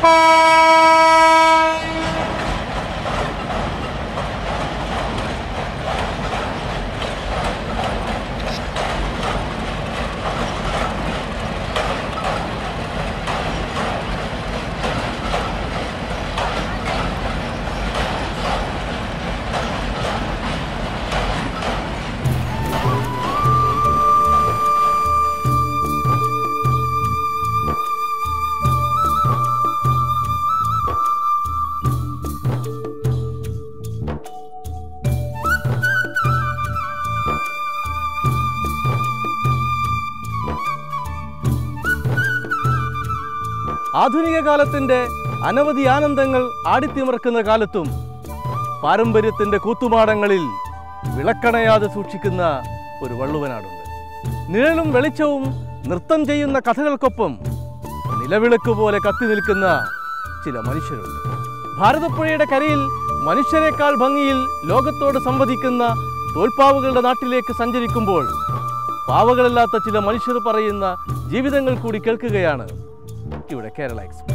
ആധുനിക കാലത്തിൻ്റെ അനവധി ആനന്ദങ്ങൾ ആടിത്തിമിറക്കുന്ന കാലത്തും പാരമ്പര്യത്തിൻ്റെ കൂത്തുമാടങ്ങളിൽ വിളക്കണയാതെ സൂക്ഷിക്കുന്ന ഒരു വള്ളുവനാടുണ്ട് നിഴലും വെളിച്ചവും നൃത്തം ചെയ്യുന്ന കഥകൾക്കൊപ്പം നിലവിളക്ക് പോലെ കത്തി നിൽക്കുന്ന ചില മനുഷ്യരുണ്ട് ഭാരതപ്പുഴയുടെ കരയിൽ മനുഷ്യരെക്കാൾ ഭംഗിയിൽ ലോകത്തോട് സംവദിക്കുന്ന തോൽപ്പാവുകളുടെ നാട്ടിലേക്ക് സഞ്ചരിക്കുമ്പോൾ പാവകളല്ലാത്ത ചില മനുഷ്യർ പറയുന്ന ജീവിതങ്ങൾ കൂടി കേൾക്കുകയാണ് ഇവിടെ കേരള എക്സ്പ്രസ്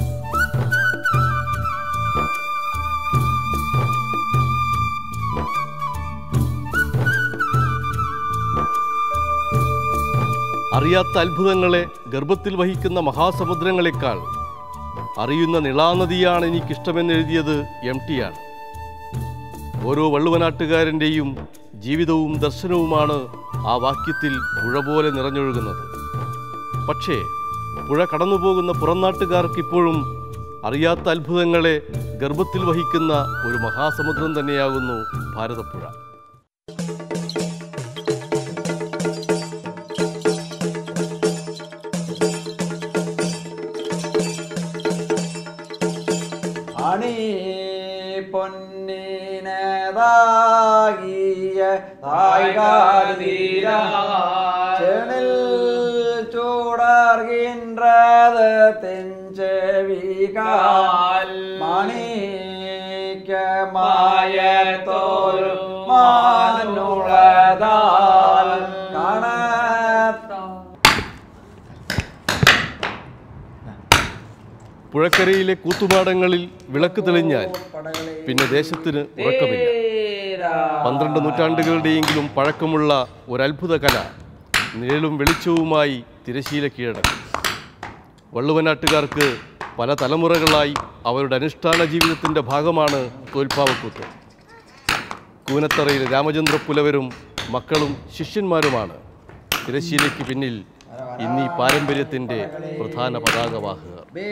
അറിയാത്ത അത്ഭുതങ്ങളെ ഗർഭത്തിൽ വഹിക്കുന്ന മഹാസമുദ്രങ്ങളെക്കാൾ അറിയുന്ന നിളാനദിയാണ് എനിക്കിഷ്ടമെന്ന് എഴുതിയത് എം ടിയാണ് ഓരോ വള്ളുവനാട്ടുകാരൻ്റെയും ജീവിതവും ദർശനവുമാണ് ആ വാക്യത്തിൽ പുഴ പോലെ നിറഞ്ഞൊഴുകുന്നത് പക്ഷേ പുഴ കടന്നുപോകുന്ന പുറംനാട്ടുകാർക്കിപ്പോഴും അറിയാത്ത അത്ഭുതങ്ങളെ ഗർഭത്തിൽ വഹിക്കുന്ന ഒരു മഹാസമുദ്രം തന്നെയാകുന്നു ഭാരതപ്പുഴ അണി പൊന്നിനതാകിയ തായ്കാതീര ചെണിൽ ചൂടർകിன்றது തെഞ്ചെവികാൽ മണിക്കമായത്തോരു മാനുളതാൽ കാണാത്ത പുഴക്കരയിലെ കൂത്തുമാടങ്ങളിൽ വിളക്ക് തെളിഞ്ഞാൽ പിന്നെ ദേശത്തിന് ഉറക്കമില്ല പന്ത്രണ്ട് നൂറ്റാണ്ടുകളുടെയെങ്കിലും പഴക്കമുള്ള ഒരത്ഭുത കല നിഴലും വെളിച്ചവുമായി തിരശീല കീഴടക്കി വള്ളുവനാട്ടുകാർക്ക് പല തലമുറകളായി അവരുടെ അനുഷ്ഠാന ജീവിതത്തിൻ്റെ ഭാഗമാണ് തോൽപ്പാവക്കൂത്ത് കൂനത്തറയിലെ രാമചന്ദ്ര പുലവരും മക്കളും ശിഷ്യന്മാരുമാണ് തിരശീലയ്ക്ക് പിന്നിൽ ഇന്നീ പാരമ്പര്യത്തിൻ്റെ പ്രധാന പതാകവാഹകർ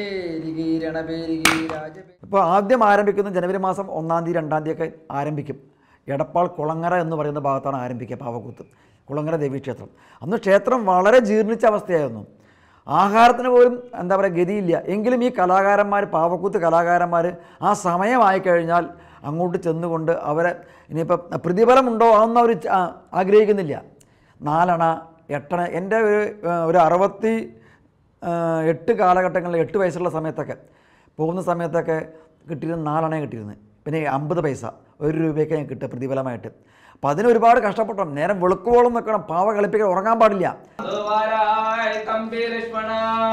ഇപ്പോൾ ആദ്യം ആരംഭിക്കുന്ന ജനുവരി മാസം ഒന്നാം തീയതി രണ്ടാം തീയതി ഒക്കെ ആരംഭിക്കും എടപ്പാൾ കുളങ്ങര എന്ന് പറയുന്ന ഭാഗത്താണ് ആരംഭിക്കുക പാവക്കൂത്ത് കുളങ്ങര ദേവീക്ഷേത്രം അന്ന് ക്ഷേത്രം വളരെ ജീർണിച്ച അവസ്ഥയായിരുന്നു ആഹാരത്തിന് പോലും എന്താ പറയുക ഗതിയില്ല എങ്കിലും ഈ കലാകാരന്മാർ പാവക്കൂത്ത് കലാകാരന്മാർ ആ സമയമായി കഴിഞ്ഞാൽ അങ്ങോട്ട് ചെന്നുകൊണ്ട് അവരെ ഇനിയിപ്പോൾ പ്രതിഫലമുണ്ടോ അതൊന്നും അവർ ച- ആഗ്രഹിക്കുന്നില്ല നാലണ എട്ടണ എൻ്റെ ഒരു ആ, ഒരു അറുപത്തി ആ, എട്ട് കാലഘട്ടങ്ങളിൽ എട്ട് വയസ്സുള്ള സമയത്തൊക്കെ പോകുന്ന സമയത്തൊക്കെ കിട്ടിയിരുന്ന നാലെണ്ണേ കിട്ടിയിരുന്നത് പിന്നെ അമ്പത് പൈസ ഒരു രൂപയൊക്കെ ഞാൻ കിട്ടുക പ്രതിഫലമായിട്ട് അപ്പം അതിന് ഒരുപാട് കഷ്ടപ്പെട്ടോ നേരം വെളുക്കുവോളം നിൽക്കണം പാവ കളിപ്പിക്കാൻ ഉറങ്ങാൻ പാടില്ല അതുവാരായി തമ്പി ലക്ഷ്മണ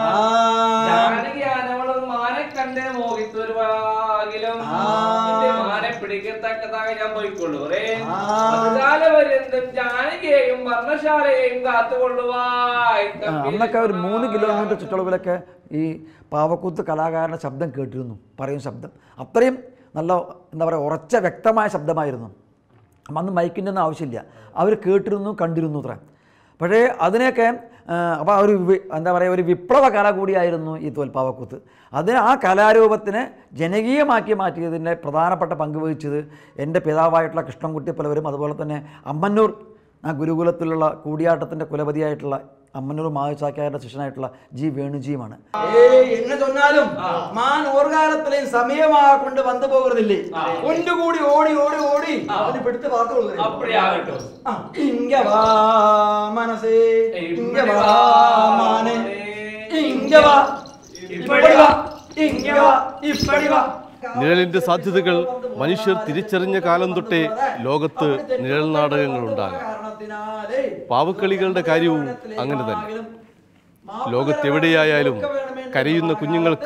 ജാനകിയാനവളും മാനെ കണ്ടേ മോഹിത്തൊരുവാകിലും നിന്റെ മാനെ പിടിക്കത്തക്കതായി ഞാൻ പോയിക്കൊള്ളൂ റേ അതുകാലപര്യന്തം ജാനകിയെയും വർണ്ണശാലയെയും കാത്തുകൊള്ളുവായി ആ, തമ്പി അന്നൊക്കെ ഒരു ലക്ഷ്മണ. മൂന്ന് കിലോമീറ്റർ ചുറ്റളവിലൊക്കെ ഈ പാവക്കൂത്ത് കലാകാരൻ്റെ ശബ്ദം കേട്ടിരുന്നു പറയും ശബ്ദം അത്രയും നല്ല എന്താ പറയുക ഉറച്ച വ്യക്തമായ ശബ്ദമായിരുന്നു അപ്പം അന്ന് മൈക്കിൻ്റെ ഒന്നും ആവശ്യമില്ല അവർ കേട്ടിരുന്നു കണ്ടിരുന്നു അത്ര പക്ഷേ അതിനെയൊക്കെ അപ്പോൾ ഒരു വി- എന്താ പറയുക ഒരു വിപ്ലവ കല കൂടിയായിരുന്നു ഈ തോൽപ്പാവക്കൂത്ത് അതിന് ആ കലാരൂപത്തിനെ ജനകീയമാക്കി മാറ്റിയതിൻ്റെ പ്രധാനപ്പെട്ട പങ്ക് വഹിച്ചത് എൻ്റെ പിതാവായിട്ടുള്ള കൃഷ്ണൻകുട്ടി പലവരും അതുപോലെ തന്നെ അമ്മന്നൂർ ആ ഗുരുകുലത്തിലുള്ള കൂടിയാട്ടത്തിൻ്റെ കുലപതിയായിട്ടുള്ള അമ്മന്നൂർ മാവിച്ചാക്കാരുടെ ശിഷ്യനായിട്ടുള്ള ജി വേണുജിയുമാണ് ഏയ് എന്നെ சொன்னாலும் മാൻ ഓർകാലത്തിലെയും സമയമാകൊണ്ട് വന്നു പോകുന്നില്ലേ ഒന്നുകൂടി ഓടി ഓടി ഓടി അതിന് പിടുത്ത് പാത്തു அப்படியாகட்டும் ഇങ്ങ വാ മനസ്സേ ഇങ്ങ വാ മാനെ ഇങ്ങ വാ ഇപ്പടി വാ ഇങ്ങ വാ ഇപ്പടി വാ നിഴലിൻ്റെ സാധ്യതകൾ മനുഷ്യർ തിരിച്ചറിഞ്ഞ കാലം തൊട്ടേ ലോകത്ത് നിഴൽ നാടകങ്ങളുണ്ടാകാം കാരണത്തിനാലേ പാവക്കളികളുടെ കാര്യവും അങ്ങനെ തന്നെ ലോകത്തെവിടെയായാലും കരയുന്ന കുഞ്ഞുങ്ങൾക്ക്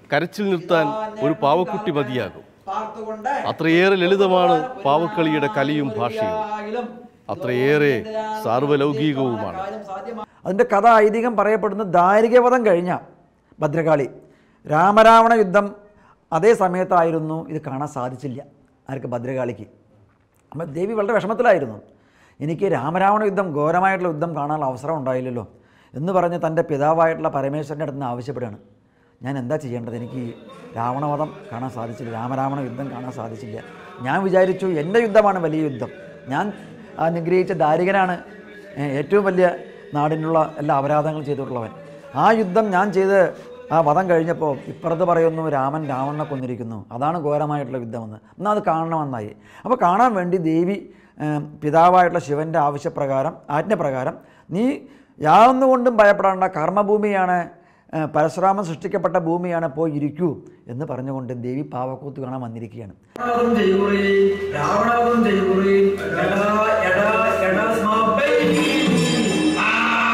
കരച്ചിൽ നിർത്താൻ ഒരു പാവക്കുട്ടി മതിയാകും പാർത്തുകൊണ്ട് അത്രയേറെ ലളിതമാണ് പാവക്കളിയുടെ കലയും ഭാഷയും അത്രയേറെ സാർവലൗകികവുമാണ് അതിൻ്റെ കഥ ഐതിഹ്യം പറയപ്പെടുന്നത് ദാരികവധം കഴിഞ്ഞ ഭദ്രകാളി രാമരാവണ യുദ്ധം അതേ സമയത്തായിരുന്നു ഇത് കാണാൻ സാധിച്ചില്ല ആർക്ക് ഭദ്രകാളിക്ക് അപ്പം ദേവി വളരെ വിഷമത്തിലായിരുന്നു എനിക്ക് രാമരാവണ യുദ്ധം ഘോരമായിട്ടുള്ള യുദ്ധം കാണാനുള്ള അവസരം ഉണ്ടായില്ലല്ലോ എന്ന് പറഞ്ഞ് തൻ്റെ പിതാവായിട്ടുള്ള പരമേശ്വരൻ്റെ അടുത്ത് നിന്ന് ആവശ്യപ്പെടുകയാണ് ഞാൻ എന്താ ചെയ്യേണ്ടത് എനിക്ക് ഈ രാവണവധം കാണാൻ സാധിച്ചില്ല രാമരാവണ യുദ്ധം കാണാൻ സാധിച്ചില്ല ഞാൻ വിചാരിച്ചു എൻ്റെ യുദ്ധമാണ് വലിയ യുദ്ധം ഞാൻ അനുഗ്രഹിച്ച ദാരികനാണ് ഏഹ്, ഏറ്റവും വലിയ നാടിനുള്ള എല്ലാ അപരാധങ്ങളും ചെയ്തിട്ടുള്ളവൻ ആ യുദ്ധം ഞാൻ ചെയ്ത് ആ വധം കഴിഞ്ഞപ്പോൾ ഇപ്പുറത്ത് പറയുന്നു രാമൻ രാവണനെ കൊന്നിരിക്കുന്നു അതാണ് ഘോരമായിട്ടുള്ള യുദ്ധമെന്ന് എന്നാൽ അത് കാണണമെന്നായി അപ്പോൾ കാണാൻ വേണ്ടി ദേവി ഏഹ്, പിതാവായിട്ടുള്ള ശിവൻ്റെ ആവശ്യപ്രകാരം ആജ്ഞപ്രകാരം നീ യാതൊന്നുകൊണ്ടും ഭയപ്പെടേണ്ട കർമ്മഭൂമിയാണ് ഏഹ്, പരശുരാമൻ സൃഷ്ടിക്കപ്പെട്ട ഭൂമിയാണ് പോയി ഇരിക്കൂ എന്ന് പറഞ്ഞുകൊണ്ട് ദേവി പാവക്കൂത്ത് കാണാൻ വന്നിരിക്കുകയാണ് രാവണവധം ചെയ്യുകുറി രാവണവധം ചെയ്യുകുറി എടാ എടാ എടാ സ്മാപൈ ആ!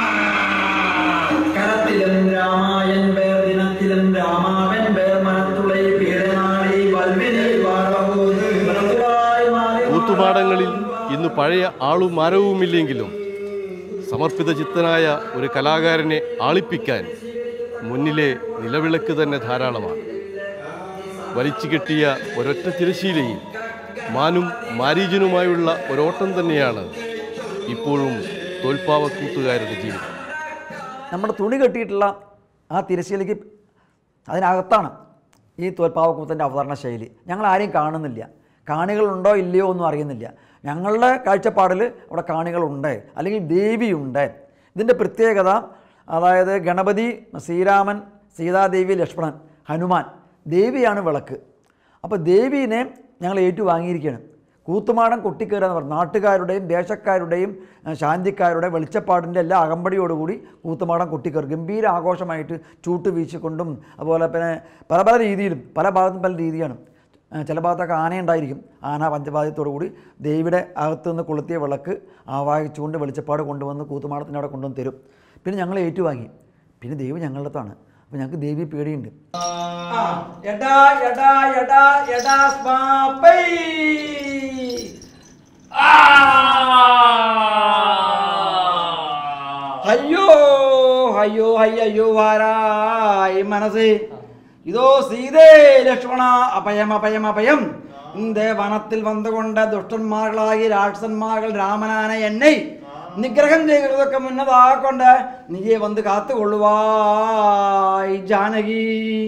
കരത്തിലും രാമായൻ പേർ ദിനത്തിലും രാമാവൻ പേർ മനത്തുളൈ പീഡനാളി വൽവിനെ വാഴവോത് മനത്തുളായി മാറി കൂത്തുപാടങ്ങളിൽ ഇന്ന് പഴയ ആളും മരവുമില്ലെങ്കിലും സമർപ്പിത ചിത്തനായ ഒരു കലാകാരനെ ആളിപ്പിക്കാൻ മുന്നിലെ നിലവിളക്ക് തന്നെ ധാരാളമാണ് വലിച്ചു കെട്ടിയ ഒരൊറ്റ തിരശീലയിൽ മാനും മാരീജനുമായുള്ള ഒരോട്ടം തന്നെയാണ് ഇപ്പോഴും തോൽപ്പാവക്കൂത്തുകാരുടെ ജീവിതം നമ്മുടെ തുണി കെട്ടിയിട്ടുള്ള ആ തിരശ്ശീലയ്ക്ക് അതിനകത്താണ് ഈ തോൽപ്പാവക്കൂത്തിൻ്റെ അവതരണ ശൈലി ഞങ്ങൾ ആരെയും കാണുന്നില്ല കാണികളുണ്ടോ ഇല്ലയോ ഒന്നും അറിയുന്നില്ല ഞങ്ങളുടെ കാഴ്ചപ്പാടിൽ അവിടെ കാണികളുണ്ട് അല്ലെങ്കിൽ ദേവിയുണ്ട് ഇതിൻ്റെ പ്രത്യേകത അതായത് ഗണപതി ശ്രീരാമൻ സീതാദേവി ലക്ഷ്മണൻ ഹനുമാൻ ദേവിയാണ് വിളക്ക് അപ്പോൾ ദേവീനെ ഞങ്ങൾ ഏറ്റുവാങ്ങിയിരിക്കുകയാണ് കൂത്തുമാടൻ കൊട്ടിക്കയറുക എന്ന് പറഞ്ഞു നാട്ടുകാരുടെയും ദേശക്കാരുടെയും ഏഹ്, ശാന്തിക്കാരുടെ വെളിച്ചപ്പാടിൻ്റെ എല്ലാ അകമ്പടിയോടുകൂടി കൂത്തുമാടൻ കൊട്ടിക്കയറും ഗംഭീര ആഘോഷമായിട്ട് ചൂട്ട് വീശിക്കൊണ്ടും അതുപോലെ പിന്നെ പല പല രീതിയിലും പല ഭാഗത്തും പല രീതിയാണ് ഏഹ്, ചില ഭാഗത്തൊക്കെ ആനയുണ്ടായിരിക്കും ആന പഞ്ചപാദ്യത്തോടു കൂടി ദേവിയുടെ അകത്ത് നിന്ന് കൊളുത്തിയ വിളക്ക് ആവാഹിച്ചുകൊണ്ട് വെളിച്ചപ്പാട് കൊണ്ടുവന്ന് കൂത്തുമാടത്തിൻ്റെ അവിടെ കൊണ്ടുവന്ന് തരും പിന്നെ ഞങ്ങൾ ഏറ്റുവാങ്ങി പിന്നെ ദേവി ഞങ്ങളുടെ അടുത്താണ് അപ്പോൾ ഞങ്ങൾക്ക് ദേവി പേടിയുണ്ട് ആ, എടാ എടാ എടാ എടാ സ്മാപൈ അയ്യോ അയ്യോ അയ്യോ വാരായി മനസ്സ് ഇതോ സീതേ ലക്ഷ്മണ അഭയം അഭയം അഭയം இந்த வனத்தில் வந்து கொண்ட துஷ்டന്മാர்களാകി രാക്ഷസന്മാர்கள் രാമനാന എന്നെ നിഗ്രഹം ചെയ്തതൊക്കെ മുന്നതാക്കൊണ്ട് നീയെ വന്ന് കാത്തുകൊള്ളുവായി ജാനകി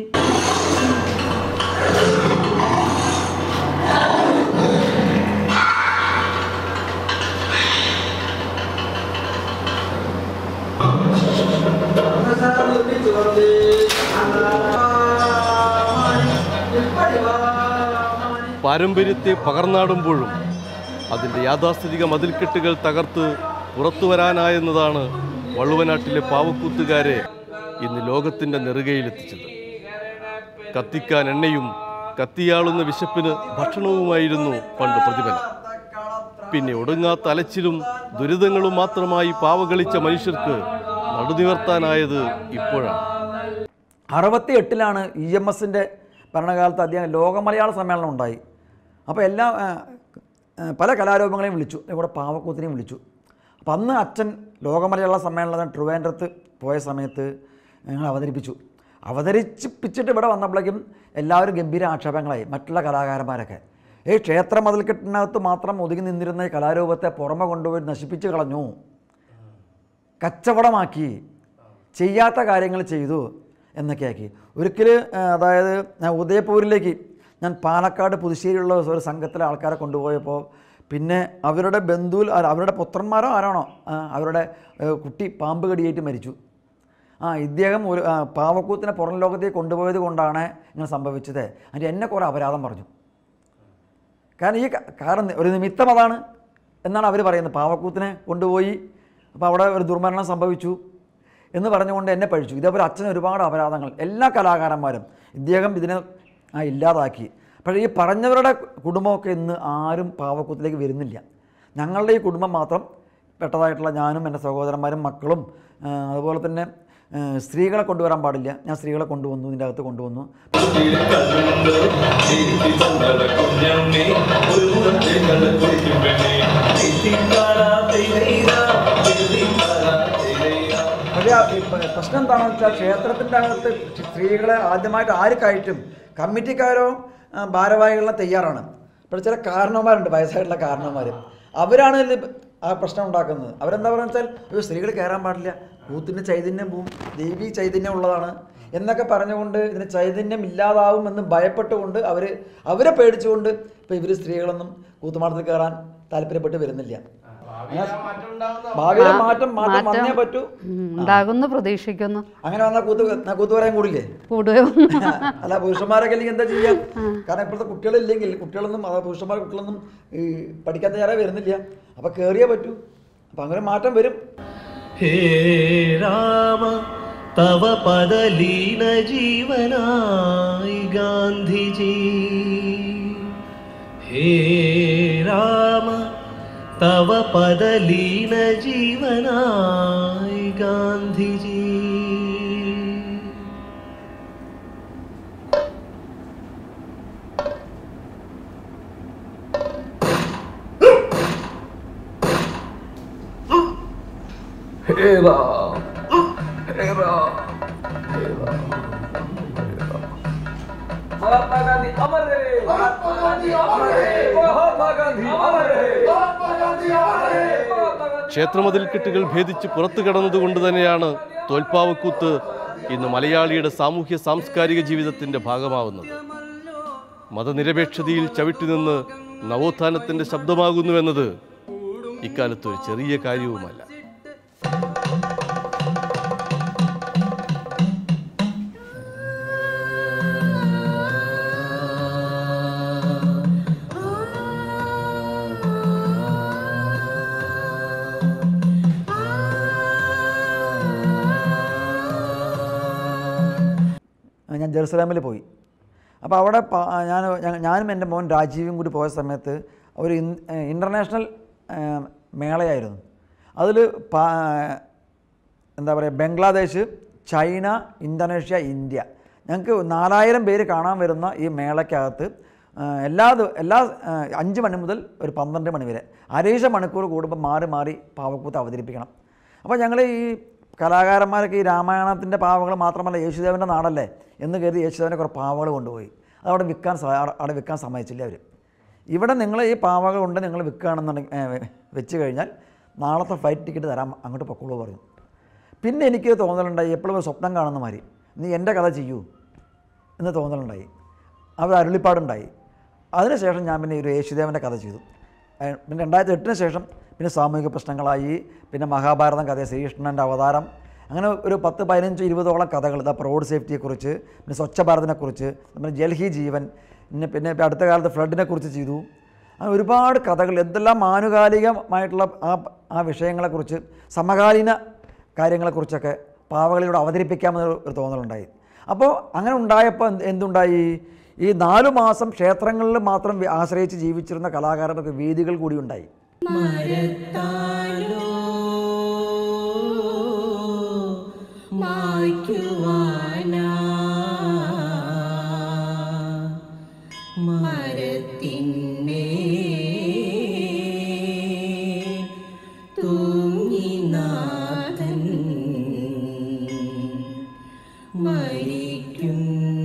പാരമ്പര്യത്തെ പകർന്നാടുമ്പോഴും അതിൻ്റെ യാഥാസ്ഥിതിക മതിൽക്കെട്ടുകൾ തകർത്ത് പുറത്തു വരാനായെന്നതാണ് വള്ളുവനാട്ടിലെ പാവക്കൂത്തുകാരെ ഇന്ന് ലോകത്തിൻ്റെ നെറുകയിലെത്തിച്ചത് കത്തിക്കാൻ എണ്ണയും കത്തിയാളുന്ന വിശപ്പിന് ഭക്ഷണവുമായിരുന്നു പണ്ട് പ്രതിഫലം പിന്നെ ഒടുങ്ങാത്ത അലച്ചിലും ദുരിതങ്ങളും മാത്രമായി പാവകളിച്ച മനുഷ്യർക്ക് നടുനിവർത്താനായത് ഇപ്പോഴാണ് അറുപത്തി എട്ടിലാണ് ഇ എം എസിൻ്റെ ഭരണകാലത്ത് അദ്ദേഹം ലോക മലയാള സമ്മേളനം ഉണ്ടായി അപ്പോൾ എല്ലാ ആ, ആ, പല കലാരൂപങ്ങളെയും വിളിച്ചു ഇവിടെ പാവക്കൂത്തിനെയും വിളിച്ചു അപ്പം അന്ന് അച്ഛൻ ലോക മലയാള സമ്മേളനത്തിന് ട്രിവാൻഡ്രത്ത് പോയ സമയത്ത് ഞങ്ങൾ അവതരിപ്പിച്ചു അവതരിപ്പിച്ചിട്ട് ഇവിടെ വന്നപ്പോഴേക്കും എല്ലാവരും ഗംഭീര ആക്ഷേപങ്ങളായി മറ്റുള്ള കലാകാരന്മാരൊക്കെ ഈ ക്ഷേത്ര മതിൽക്കെട്ടിനകത്ത് മാത്രം ഒതുങ്ങി നിന്നിരുന്ന ഈ കലാരൂപത്തെ പുറമെ കൊണ്ടുപോയി നശിപ്പിച്ച് കളഞ്ഞു കച്ചവടമാക്കി ചെയ്യാത്ത കാര്യങ്ങൾ ചെയ്തു എന്നൊക്കെ ആക്കി ഒരിക്കൽ അതായത് ഞാൻ ഉദയപൂരിലേക്ക് ഞാൻ പാലക്കാട് പുതുശ്ശേരിയുള്ള ഒരു സംഘത്തിലെ ആൾക്കാരെ കൊണ്ടുപോയപ്പോൾ പിന്നെ അവരുടെ ബന്ധുവിൽ അല്ല, അവരുടെ പുത്രന്മാരോ ആരാണോ ആ, അവരുടെ ഏ, കുട്ടി പാമ്പ് കടിയേറ്റ് മരിച്ചു ആ ഇദ്ദേഹം ഒരു ആ, പാവക്കൂത്തിനെ പുറം ലോകത്തേക്ക് കൊണ്ടുപോയത് കൊണ്ടാണ് ഇങ്ങനെ സംഭവിച്ചത് അതിന് എന്നെ കുറേ അപരാധം പറഞ്ഞു കാരണം ഈ ക- കാരണം ഒരു നിമിത്തം അതാണ് എന്നാണ് അവർ പറയുന്നത് പാവക്കൂത്തിനെ കൊണ്ടുപോയി അപ്പോൾ അവിടെ ഒരു ദുർമരണം സംഭവിച്ചു എന്ന് പറഞ്ഞുകൊണ്ട് എന്നെ പഴിച്ചു ഇതേപോലെ അച്ഛന് ഒരുപാട് അപരാധങ്ങൾ എല്ലാ കലാകാരന്മാരും ഇദ്ദേഹം ഇതിനെ ആ ഇല്ലാതാക്കി പക്ഷേ ഈ പറഞ്ഞവരുടെ കുടുംബമൊക്കെ ഇന്ന് ആരും പാവക്കൂത്തിലേക്ക് വരുന്നില്ല ഞങ്ങളുടെ ഈ കുടുംബം മാത്രം പെട്ടതായിട്ടുള്ള ഞാനും എൻ്റെ സഹോദരന്മാരും മക്കളും ആ, അതുപോലെ തന്നെ ഏഹ്, സ്ത്രീകളെ കൊണ്ടുവരാൻ പാടില്ല ഞാൻ സ്ത്രീകളെ കൊണ്ടുവന്നു ഇതിൻ്റെ അകത്ത് കൊണ്ടുവന്നു പക്ഷേ ആ ഈ പ- പ്രശ്നം എന്താണെന്ന് വെച്ചാൽ ക്ഷേത്രത്തിൻ്റെ അകത്ത് സ്ത്രീകളെ ആദ്യമായിട്ട് ആര് കയറ്റും കമ്മിറ്റിക്കാരോ ആ, ഭാരവാഹികളോ തയ്യാറാണ് പക്ഷേ ചില കാരണവന്മാരുണ്ട് വയസ്സായിട്ടുള്ള കാരണവന്മാർ അവരാണ് ഇതിൽ ആ പ്രശ്നം ഉണ്ടാക്കുന്നത് അവരെന്താ പറയുക വെച്ചാൽ "അയ്യോ, സ്ത്രീകൾ കയറാൻ പാടില്ല കൂത്തിൻ്റെ ചൈതന്യം പോവും ദേവി ചൈതന്യം ഉള്ളതാണ് എന്നൊക്കെ പറഞ്ഞുകൊണ്ട് ഇതിന് ചൈതന്യം ഇല്ലാതാവും എന്ന് ഭയപ്പെട്ടുകൊണ്ട് അവർ അവരെ പേടിച്ചുകൊണ്ട് ഇപ്പോൾ ഇവർ സ്ത്രീകളൊന്നും കൂത്തുമാടത്തിൽ കയറാൻ താല്പര്യപ്പെട്ട് വരുന്നില്ല ഭാവിയിലെ മാറ്റം മാറ്റം വന്നേ പറ്റൂ ഉം, ഉണ്ടാകുമെന്ന് പ്രതീക്ഷിക്കുന്നു അങ്ങനെ വന്നാൽ കൂത്ത് ന- കൂത്ത് പറയാൻ കൂടില്ലേ കൂടുകയും അല്ല പുരുഷന്മാരൊക്കെ അല്ലെങ്കിൽ എന്താ ചെയ്യാം കാരണം ഇപ്പോഴത്തെ കുട്ടികളില്ലെങ്കിൽ കുട്ടികളൊന്നും അതാ പുരുഷന്മാർ കുട്ടികളൊന്നും ഈ പഠിക്കാൻ തയ്യാറായി വരുന്നില്ല അപ്പൊ കേറിയേ പറ്റൂ അപ്പൊ അങ്ങനെ മാറ്റം വരും ഹേ രാമ തവ പദലീന ജീവനായി ഗാന്ധിജി ഹേ രാമ തവ പദലീന ജീവനായി ഗാന്ധിജി മഹാത്മാഗാന്ധി അമർ രഹേ മഹാത്മാഗാന്ധി അമർ രഹേ മഹാത്മാഗാന്ധി അമർ രഹേ മഹാത്മാഗാന്ധി അമർ രഹേ മഹാത്മാഗാന്ധി ക്ഷേത്രമതിൽക്കെട്ടുകൾ ഭേദിച്ച് പുറത്തു കടന്നതുകൊണ്ട് തന്നെയാണ് തോൽപ്പാവക്കൂത്ത് ഇന്ന് മലയാളിയുടെ സാമൂഹ്യ സാംസ്കാരിക ജീവിതത്തിൻ്റെ ഭാഗമാവുന്നത് മതനിരപേക്ഷതയിൽ ചവിട്ടി നിന്ന് നവോത്ഥാനത്തിൻ്റെ ശബ്ദമാകുന്നുവെന്നത് ഇക്കാലത്ത് ഒരു ചെറിയ കാര്യവുമല്ല ഞാൻ ജെറുസലേമിൽ പോയി അപ്പോൾ അവിടെ പ- ഞാൻ ഞ- ഞാനും എൻ്റെ മോൻ രാജീവും കൂടി പോയ സമയത്ത് ഒരു ഇൻ- ഏഹ് ഇൻ്റർനാഷണൽ ഏഹ് മേളയായിരുന്നു അതിൽ എന്താ പറയുക ബംഗ്ലാദേശ് ചൈന ഇന്തോനേഷ്യ ഇന്ത്യ ഞങ്ങൾക്ക് നാലായിരം പേര് കാണാൻ വരുന്ന ഈ മേളയ്ക്കകത്ത് ഏഹ് എല്ലാ ദി- എല്ലാ ഏഹ് അഞ്ച് മണി മുതൽ ഒരു പന്ത്രണ്ട് മണി വരെ അരേഴ് മണിക്കൂർ കൂടുമ്പോൾ മാറി മാറി പാവക്കൂത്ത് അവതരിപ്പിക്കണം അപ്പോൾ ഞങ്ങൾ ഈ കലാകാരന്മാരൊക്കെ ഈ രാമായണത്തിൻ്റെ പാവകൾ മാത്രമല്ല യേശുദേവൻ്റെ നാടല്ലേ എന്ന് കരുതി യേശുദേവൻ്റെ കുറേ പാവകൾ കൊണ്ടുപോയി അതവിടെ വിൽക്കാൻ സ- അവിടെ വിൽക്കാൻ സമ്മതിച്ചില്ല അവർ ഇവിടെ നിങ്ങൾ ഈ പാവകൾ കൊണ്ട് നിങ്ങൾ വിൽക്കുകയാണെന്നുണ്ടെങ്കിൽ വെച്ച് കഴിഞ്ഞാൽ നാളത്തെ ഫ്ലൈറ്റ് ടിക്കറ്റ് തരാം അങ്ങോട്ട് പൊക്കോളൂ പറഞ്ഞു പിന്നെ എനിക്ക് തോന്നലുണ്ടായി എപ്പോഴും ഒരു സ്വപ്നം കാണുന്ന മാതിരി നീ എൻ്റെ കഥ ചെയ്യൂ എന്ന് തോന്നലുണ്ടായി അവർ അരുളിപ്പാടുണ്ടായി അതിനുശേഷം ഞാൻ പിന്നെ ഒരു യേശുദേവൻ്റെ കഥ ചെയ്തു അഹ് പിന്നെ രണ്ടായിരത്തി എട്ടിന് ശേഷം പിന്നെ സാമൂഹിക പ്രശ്നങ്ങളായി പിന്നെ മഹാഭാരതം കഥ ശ്രീകൃഷ്ണൻ്റെ അവതാരം അങ്ങനെ ഒരു പത്ത് പതിനഞ്ച് ഇരുപതോളം കഥകൾ ഇതാ റോഡ് സേഫ്റ്റിയെക്കുറിച്ച് പിന്നെ സ്വച്ഛ ഭാരതിനെക്കുറിച്ച് പിന്നെ ജൽഹി ജീവൻ പിന്നെ പിന്നെ ഇപ്പം അടുത്ത കാലത്ത് ഫ്ലഡിനെ കുറിച്ച് ചെയ്തു അങ്ങനെ ഒരുപാട് കഥകൾ എന്തെല്ലാം ആനുകാലികമായിട്ടുള്ള ആ ആ വിഷയങ്ങളെക്കുറിച്ച് സമകാലീന കാര്യങ്ങളെക്കുറിച്ചൊക്കെ പാവകളിലൂടെ അവതരിപ്പിക്കാമെന്ന് ഒരു തോന്നലുണ്ടായി അപ്പോൾ അങ്ങനെ ഉണ്ടായപ്പോൾ എന്ത് എന്തുണ്ടായി ഈ നാലു മാസം ക്ഷേത്രങ്ങളിൽ മാത്രം വി- ആശ്രയിച്ച് ജീവിച്ചിരുന്ന കലാകാരർക്ക് വേദികൾ കൂടി ഉണ്ടായി മരത്താലോ മായ്ക്കുവാനാ മരത്തിന്മേ തൂങ്ങിനാഥൻ മരിക്കും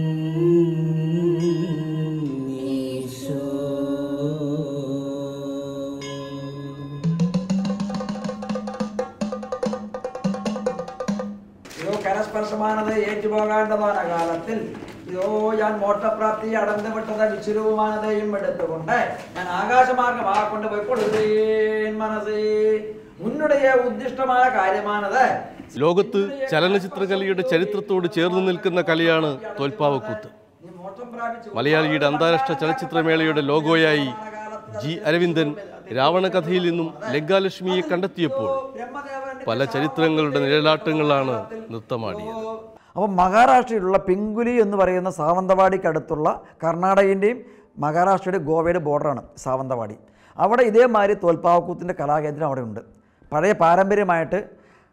ഇതോ കരസ്പർശമാനത് ഏറ്റുപോകേണ്ടതാണ് കാലത്തിൽ ഇതോ ഞാൻ മോട്ടപ്രാപ്തി അടർന്നു വിട്ടത് വിശ്വരൂപമാനതയും എടുത്തുകൊണ്ട് ഞാൻ ആകാശമാർഗം ആ കൊണ്ട് പോയിക്കൊള്ളുകേൻ മനസ്സേ ഉന്നുடைய ഉദ്ദിഷ്ടമായ കാര്യമാണത് ലോകത്ത് ചലനചിത്രകലയുടെ ചരിത്രത്തോട് ചേർന്ന് നിൽക്കുന്ന കലയാണ് തോൽപ്പാവക്കൂത്ത് നീ മോക്ഷം പ്രാപിച്ചു മലയാളിയുടെ അന്താരാഷ്ട്ര ചലച്ചിത്രമേളയുടെ ലോഗോയായി ജി അരവിന്ദൻ രാവണകഥയിൽ നിന്നും ലങ്കാലക്ഷ്മിയെ കണ്ടെത്തിയപ്പോൾ ബ്രഹ്മദേവന്റെ പല ചരിത്രങ്ങളുടെ നിഴലാട്ടങ്ങളാണ് നൃത്തമാടിയത് അപ്പോൾ മഹാരാഷ്ട്രയിലുള്ള പിങ്കുലി എന്ന് പറയുന്ന സാവന്തവാടിക്കടുത്തുള്ള കർണാടകൻ്റെയും മഹാരാഷ്ട്രയുടെ ഗോവയുടെ ബോർഡറാണ് സാവന്തവാടി അവിടെ ഇതേമാതിരി തോൽപ്പാവക്കൂത്തിൻ്റെ കലാകേന്ദ്രം അവിടെ ഉണ്ട് പഴയ പാരമ്പര്യമായിട്ട്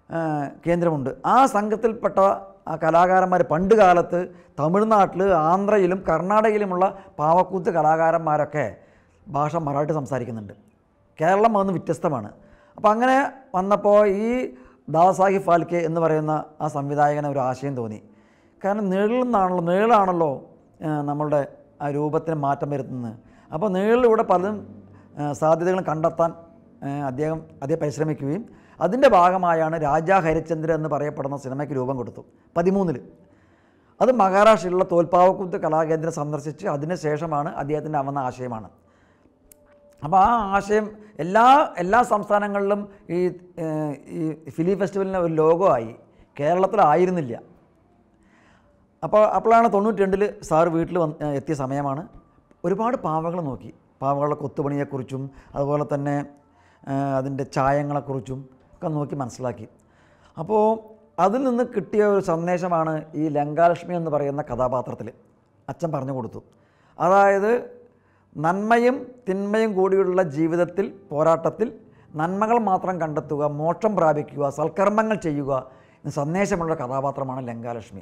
ആ, കേന്ദ്രമുണ്ട് ആ സംഘത്തിൽപ്പെട്ട ആ കലാകാരന്മാർ പണ്ട് കാലത്ത് തമിഴ്നാട്ടിൽ ആന്ധ്രയിലും കർണാടകയിലുമുള്ള പാവക്കൂത്ത് കലാകാരന്മാരൊക്കെ ഭാഷ മറാഠി സംസാരിക്കുന്നുണ്ട് കേരളം വന്ന് വ്യത്യസ്തമാണ് അപ്പോൾ അങ്ങനെ വന്നപ്പോൾ ഈ ദാദാസാഹിബ് ഫാൽക്കെ എന്ന് പറയുന്ന ആ സംവിധായകന് ഒരു ആശയം തോന്നി കാരണം നിഴലിൽ നിന്നാണല്ലോ നിഴലാണല്ലോ ആ, നമ്മളുടെ ആ രൂപത്തിന് മാറ്റം വരുത്തുന്നത് അപ്പോൾ നിഴലിലൂടെ പലതും ആ, സാധ്യതകളും കണ്ടെത്താൻ ആ, അദ്ദേഹം അദ്ദേഹം പരിശ്രമിക്കുകയും അതിൻ്റെ ഭാഗമായാണ് രാജാ ഹരിചന്ദ്ര എന്ന് പറയപ്പെടുന്ന സിനിമയ്ക്ക് രൂപം കൊടുത്തു പതിമൂന്നിൽ അത് മഹാരാഷ്ട്രയിലുള്ള തോൽപ്പാവക്കൂത്ത് കലാകേന്ദ്രം സന്ദർശിച്ച് അതിന് ശേഷമാണ് അദ്ദേഹത്തിൻ്റെ വന്ന ആശയമാണ് അപ്പോൾ ആ ആശയം എല്ലാ എല്ലാ സംസ്ഥാനങ്ങളിലും ഈ ഏഹ്, ഈ ഫിലിം ഫെസ്റ്റിവലിന് ഒരു ലോഗോ ആയി കേരളത്തിലായിരുന്നില്ല അപ്പോൾ അപ്പോഴാണ് തൊണ്ണൂറ്റി രണ്ടിൽ സാറ് വീട്ടിൽ വന്ന് ഏഹ്, എത്തിയ സമയമാണ് ഒരുപാട് പാവകൾ നോക്കി പാവകളുടെ കൊത്തുപണിയെക്കുറിച്ചും അതുപോലെ തന്നെ ഏഹ്, അതിൻ്റെ ചായങ്ങളെക്കുറിച്ചും ഒക്കെ നോക്കി മനസ്സിലാക്കി അപ്പോൾ അതിൽ നിന്ന് കിട്ടിയ ഒരു സന്ദേശമാണ് ഈ ലങ്കാലക്ഷ്മി എന്ന് പറയുന്ന കഥാപാത്രത്തിൽ അച്ഛൻ പറഞ്ഞു കൊടുത്തു അതായത് നന്മയും തിന്മയും കൂടിയുള്ള ജീവിതത്തിൽ പോരാട്ടത്തിൽ നന്മകൾ മാത്രം കണ്ടെത്തുക മോക്ഷം പ്രാപിക്കുക സൽക്കർമ്മങ്ങൾ ചെയ്യുക എന്ന സന്ദേശമുള്ള കഥാപാത്രമാണ് ലങ്കാലക്ഷ്മി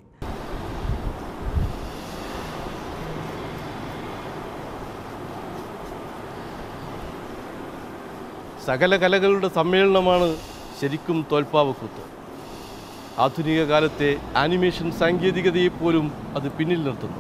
സകല കലകളുടെ സമ്മേളനമാണ് ശരിക്കും തോൽപ്പാവക്കൂത്ത് ആധുനിക കാലത്തെ ആനിമേഷൻ സാങ്കേതികതയെപ്പോലും അത് പിന്നിൽ നിർത്തുന്നു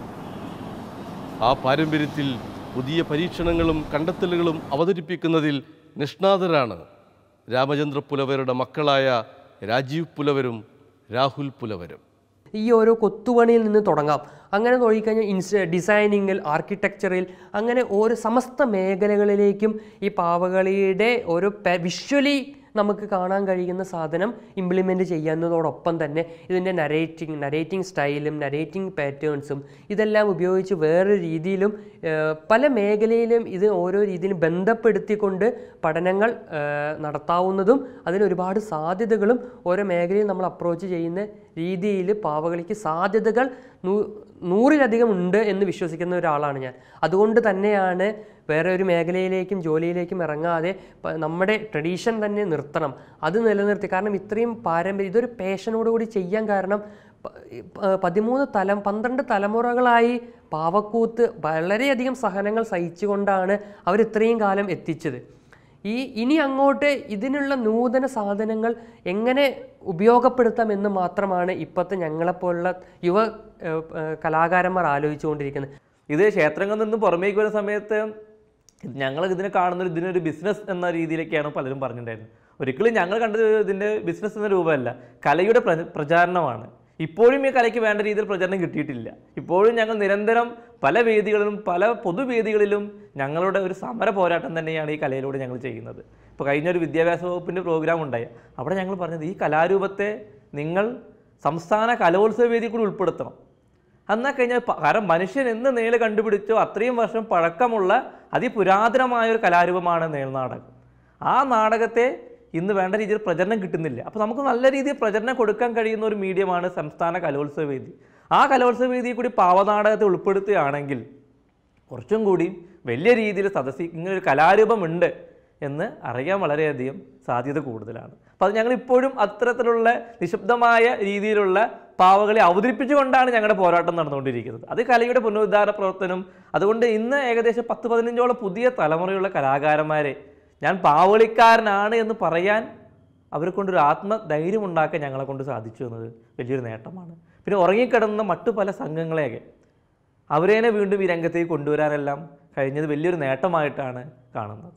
ആ പാരമ്പര്യത്തിൽ പുതിയ പരീക്ഷണങ്ങളും കണ്ടെത്തലുകളും അവതരിപ്പിക്കുന്നതിൽ നിഷ്ണാതരാണ് രാമചന്ദ്ര പുലവരുടെ മക്കളായ രാജീവ് പുലവരും രാഹുൽ പുലവരും ഈ ഓരോ കൊത്തുപണിയിൽ നിന്ന് തുടങ്ങാം അങ്ങനെ നോക്കിക്കഴിഞ്ഞാൽ ഇൻസ് ഡിസൈനിങ്ങിൽ ആർക്കിടെക്ചറിൽ അങ്ങനെ ഓരോ സമസ്ത മേഖലകളിലേക്കും ഈ പാവകളിയുടെ ഓരോ വിഷ്വലി നമുക്ക് കാണാൻ കഴിയുന്ന സാധനം ഇംപ്ലിമെൻറ്റ് ചെയ്യുന്നതോടൊപ്പം തന്നെ ഇതിൻ്റെ നരേറ്റിംഗ് നരേറ്റിംഗ് സ്റ്റൈലും നരേറ്റിംഗ് പാറ്റേൺസും ഇതെല്ലാം ഉപയോഗിച്ച് വേറൊരു രീതിയിലും ഏഹ്, പല മേഖലയിലും ഇത് ഓരോ രീതിയിലും ബന്ധപ്പെടുത്തിക്കൊണ്ട് പഠനങ്ങൾ ഏഹ്, നടത്താവുന്നതും അതിന് ഒരുപാട് സാധ്യതകളും ഓരോ മേഖലയിൽ നമ്മൾ അപ്രോച്ച് ചെയ്യുന്ന രീതിയിൽ പാവകളിക്ക് സാധ്യതകൾ നൂ- നൂറിലധികം ഉണ്ട് എന്ന് വിശ്വസിക്കുന്ന ഒരാളാണ് ഞാൻ അതുകൊണ്ട് തന്നെയാണ് വേറെ ഒരു മേഖലയിലേക്കും ജോലിയിലേക്കും ഇറങ്ങാതെ പ- നമ്മുടെ ട്രഡീഷൻ തന്നെ നിർത്തണം അത് നിലനിർത്തി കാരണം ഇത്രയും പാരമ്പര്യം ഇതൊരു പേഷനോടുകൂടി ചെയ്യാൻ കാരണം പ- പ- പതിമൂന്ന് തലം പന്ത്രണ്ട് തലമുറകളായി പാവക്കൂത്ത് വളരെയധികം സഹനങ്ങൾ സഹിച്ചുകൊണ്ടാണ് അവർ ഇത്രയും കാലം എത്തിച്ചത് ഈ ഇനി അങ്ങോട്ട് ഇതിനുള്ള നൂതന സാധനങ്ങൾ എങ്ങനെ ഉപയോഗപ്പെടുത്താം എന്ന് മാത്രമാണ് ഇപ്പോഴത്തെ ഞങ്ങളെപ്പോലുള്ള യുവ ഏഹ്, ഏഹ്, കലാകാരന്മാർ ആലോചിച്ചുകൊണ്ടിരിക്കുന്നത് ഇത് ക്ഷേത്രങ്ങളിൽ നിന്ന് പുറമേക്ക് വരുന്ന സമയത്ത് ഞങ്ങൾ ഇതിനെ കാണുന്നത് ഇതിനൊരു ബിസിനസ് എന്ന രീതിയിലേക്കാണ് പലരും പറഞ്ഞിട്ടുണ്ടായിരുന്നത് ഒരിക്കലും ഞങ്ങൾ കണ്ടത് ഇതിൻ്റെ ബിസിനസ് എന്ന രൂപമല്ല കലയുടെ പ്ര- പ്രചാരണമാണ് ഇപ്പോഴും ഈ കലയ്ക്ക് വേണ്ട രീതിയിൽ പ്രചാരണം കിട്ടിയിട്ടില്ല ഇപ്പോഴും ഞങ്ങൾ നിരന്തരം പല വേദികളിലും പല പൊതുവേദികളിലും ഞങ്ങളുടെ ഒരു സമര പോരാട്ടം തന്നെയാണ് ഈ കലയിലൂടെ ഞങ്ങൾ ചെയ്യുന്നത് ഇപ്പോൾ കഴിഞ്ഞൊരു വിദ്യാഭ്യാസ വകുപ്പിൻ്റെ പ്രോഗ്രാം ഉണ്ടായി അവിടെ ഞങ്ങൾ പറഞ്ഞത് ഈ കലാരൂപത്തെ നിങ്ങൾ സംസ്ഥാന കലോത്സവ വേദിയിൽ കൂടി ഉൾപ്പെടുത്തണം എന്നാൽ കഴിഞ്ഞാൽ പ- കാരണം മനുഷ്യൻ എന്ന് നേല് കണ്ടുപിടിച്ചോ അത്രയും വർഷം പഴക്കമുള്ള അതിപുരാതനമായ ഒരു കലാരൂപമാണ് നേൽനാടകം ആ നാടകത്തെ ഇന്ന് വേണ്ട രീതിയിൽ പ്രചരണം കിട്ടുന്നില്ല അപ്പോൾ നമുക്ക് നല്ല രീതിയിൽ പ്രചരണം കൊടുക്കാൻ കഴിയുന്ന ഒരു മീഡിയമാണ് സംസ്ഥാന കലോത്സവ വേദി ആ കലോത്സവ വേദിയിൽ കൂടി പാവനാടകത്തെ ഉൾപ്പെടുത്തുകയാണെങ്കിൽ കുറച്ചും കൂടി വലിയ രീതിയിൽ സദസ്സി ഇങ്ങനെ ഒരു കലാരൂപമുണ്ട് എന്ന് അറിയാൻ വളരെയധികം സാധ്യത കൂടുതലാണ് അപ്പോൾ അത് ഞങ്ങൾ ഇപ്പോഴും അത്തരത്തിലുള്ള നിശബ്ദമായ രീതിയിലുള്ള പാവകളെ അവതരിപ്പിച്ചുകൊണ്ടാണ് ഞങ്ങളുടെ പോരാട്ടം നടന്നുകൊണ്ടിരിക്കുന്നത് അത് കലയുടെ പുനരുദ്ധാര പ്രവർത്തനം അതുകൊണ്ട് ഇന്ന് ഏകദേശം പത്ത് പതിനഞ്ചോളം പുതിയ തലമുറയുള്ള കലാകാരന്മാരെ ഞാൻ പാവളിക്കാരനാണ് എന്ന് പറയാൻ അവരെ കൊണ്ടൊരു ആത്മധൈര്യം ഉണ്ടാക്കാൻ ഞങ്ങളെ കൊണ്ട് സാധിച്ചു എന്നത് വലിയൊരു നേട്ടമാണ് പിന്നെ ഉറങ്ങിക്കിടന്ന മറ്റു പല സംഘങ്ങളെയൊക്കെ അവരേനെ വീണ്ടും ഈ രംഗത്തേക്ക് കൊണ്ടുവരാനെല്ലാം കഴിഞ്ഞത് വലിയൊരു നേട്ടമായിട്ടാണ് കാണുന്നത്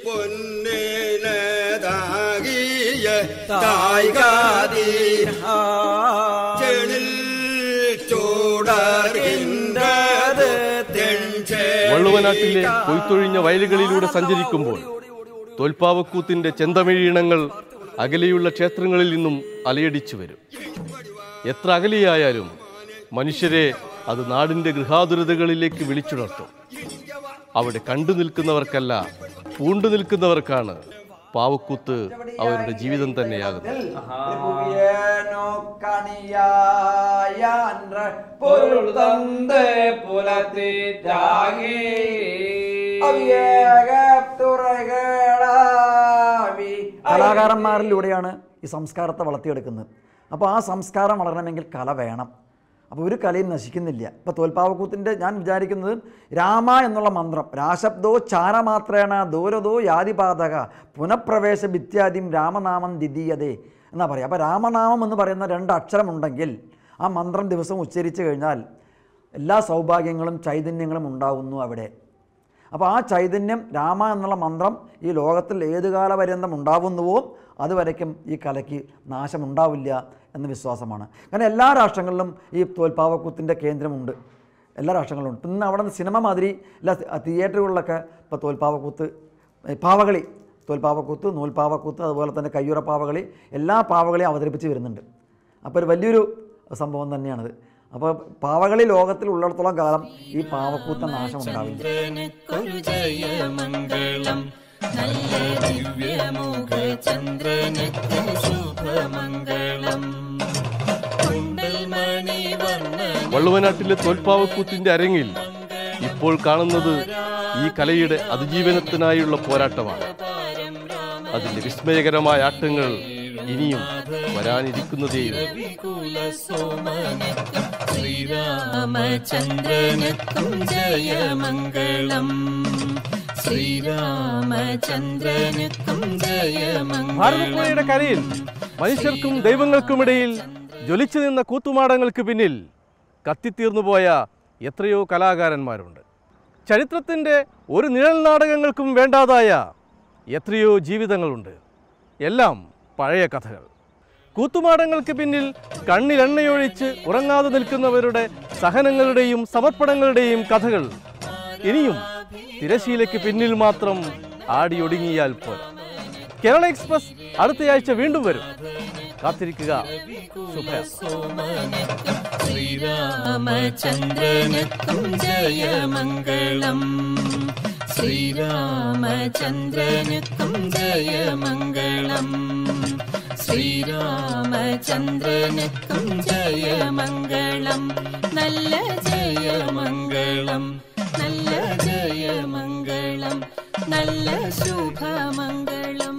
പൊന്നേനതാകിയ തായ്കാതീ വള്ളുവനാട്ടിലെ കൊയ്ത്തൊഴിഞ്ഞ വയലുകളിലൂടെ സഞ്ചരിക്കുമ്പോൾ തോൽപ്പാവക്കൂത്തിന്റെ ചെന്തമിഴീണങ്ങൾ അകലെയുള്ള ക്ഷേത്രങ്ങളിൽ നിന്നും അലയടിച്ചു വരും എത്ര അകലെയായാലും മനുഷ്യരെ അത് നാടിന്റെ ഗൃഹാതുരതകളിലേക്ക് വിളിച്ചുണർത്തും അവിടെ കണ്ടു നിൽക്കുന്നവർക്കല്ല പൂണ്ടു നിൽക്കുന്നവർക്കാണ് പാവക്കൂത്ത് അവരുടെ ജീവിതം തന്നെയാകുന്നത് പുവിയേനോ കണിയായാൻറെ പൊരുൾ തന്ന് പുലത്തിറ്റാകി അവിവേകത്തുറകളാവി കലാകാരന്മാരിലൂടെയാണ് ഈ സംസ്കാരത്തെ വളർത്തിയെടുക്കുന്നത് അപ്പോൾ ആ സംസ്കാരം വളരണമെങ്കിൽ കല വേണം അപ്പോൾ ഒരു കലയും നശിക്കുന്നില്ല ഇപ്പോൾ തോൽപ്പാവക്കൂത്തിൻ്റെ ഞാൻ വിചാരിക്കുന്നത് രാമ എന്നുള്ള മന്ത്രം രാശബ്ദോ ചാരമാത്രേണ ദൂരതോ യാതിപാതക പുനഃപ്രവേശ ഭിത്യാദിം രാമനാമം ദിദീയതേ എന്നാ പറയുക അപ്പോൾ രാമനാമം എന്ന് പറയുന്ന രണ്ട് അക്ഷരമുണ്ടെങ്കിൽ ആ മന്ത്രം ദിവസം ഉച്ചരിച്ചു കഴിഞ്ഞാൽ എല്ലാ സൗഭാഗ്യങ്ങളും ചൈതന്യങ്ങളും ഉണ്ടാകുന്നു അവിടെ അപ്പോൾ ആ ചൈതന്യം രാമ എന്നുള്ള മന്ത്രം ഈ ലോകത്തിൽ ഏത് കാലപര്യന്തം ഉണ്ടാവുന്നുവോ അതുവരയ്ക്കും ഈ കലയ്ക്ക് നാശമുണ്ടാവില്ല എന്ന വിശ്വാസമാണ് കാരണം എല്ലാ രാഷ്ട്രങ്ങളിലും ഈ തോൽപ്പാവക്കൂത്തിൻ്റെ കേന്ദ്രമുണ്ട് എല്ലാ രാഷ്ട്രങ്ങളിലും ഉണ്ട് ഇന്ന് അവിടെ നിന്ന് സിനിമ മാതിരി എല്ലാ തിയേറ്ററുകളിലൊക്കെ ഇപ്പോൾ തോൽപ്പാവക്കൂത്ത് ഏ, പാവകളി തോൽപ്പാവക്കൂത്ത് നൂൽപ്പാവക്കൂത്ത് അതുപോലെ തന്നെ കയ്യുറ പാവകളി എല്ലാ പാവകളെയും അവതരിപ്പിച്ച് വരുന്നുണ്ട് അപ്പോൾ ഒരു വലിയൊരു സംഭവം തന്നെയാണിത് അപ്പോൾ പാവകളി ലോകത്തിൽ ഉള്ളിടത്തോളം കാലം ഈ പാവക്കൂത്ത നാശം ഉണ്ടാവില്ല ചന്ദ്രനക്കൊരു ജയമംഗളം നല്ല ദിവ്യമുഖ ചന്ദ്രനക്ക് ശുഭമംഗളം കുണ്ടൽ മണി വർണ്ണ വള്ളുവനാട്ടിലെ തോൽപ്പാവക്കൂത്തിന്റെ അരങ്ങിൽ ഇപ്പോൾ കാണുന്നത് ഈ കലയുടെ അതിജീവനത്തിനായുള്ള പോരാട്ടമാണ് അതിന്റെ വിസ്മയകരമായ ആട്ടങ്ങൾ ഇനിയും വരാനിരിക്കുന്നതേയുള്ളൂ വികുല സോമനക്കും ശ്രീരാമചന്ദ്രനക്കും ജയമംഗളം ശ്രീരാമചന്ദ്രനക്കും ജയമംഗളം ഭാരതപ്പുഴയുടെ കരയിൽ മനുഷ്യർക്കും ദൈവങ്ങൾക്കുമിടയിൽ ജ്വലിച്ചു നിന്ന കൂത്തുമാടങ്ങൾക്ക് പിന്നിൽ കത്തിത്തീർന്നു പോയ എത്രയോ കലാകാരന്മാരുണ്ട് ചരിത്രത്തിൻ്റെ ഒരു നിഴൽ നാടകങ്ങൾക്കും വേണ്ടാതായ എത്രയോ ജീവിതങ്ങളുണ്ട് എല്ലാം പഴയ കഥകൾ കൂത്തുമാടങ്ങൾക്ക് പിന്നിൽ കണ്ണിലെണ്ണയൊഴിച്ച് ഉറങ്ങാതെ നിൽക്കുന്നവരുടെ സഹനങ്ങളുടെയും സമർപ്പണങ്ങളുടെയും കഥകൾ ഇനിയും തിരശീലയ്ക്ക് പിന്നിൽ മാത്രം ആടിയൊടുങ്ങിയാൽ പോരാ കേരള എക്സ്പ്രസ് അടുത്തയാഴ്ച വീണ്ടും വരും കാത്തിരിക്കുക ശുഭയാത്ര ശ്രീരാമചന്ദ്രനക്കും ജയമംഗളം ശ്രീരാമചന്ദ്രനക്കും ജയമംഗളം ശ്രീരാമചന്ദ്രനക്കും ജയമംഗളം നല്ല ജയമംഗളം നല്ല ജയമംഗളം നല്ല ശുഭമംഗളം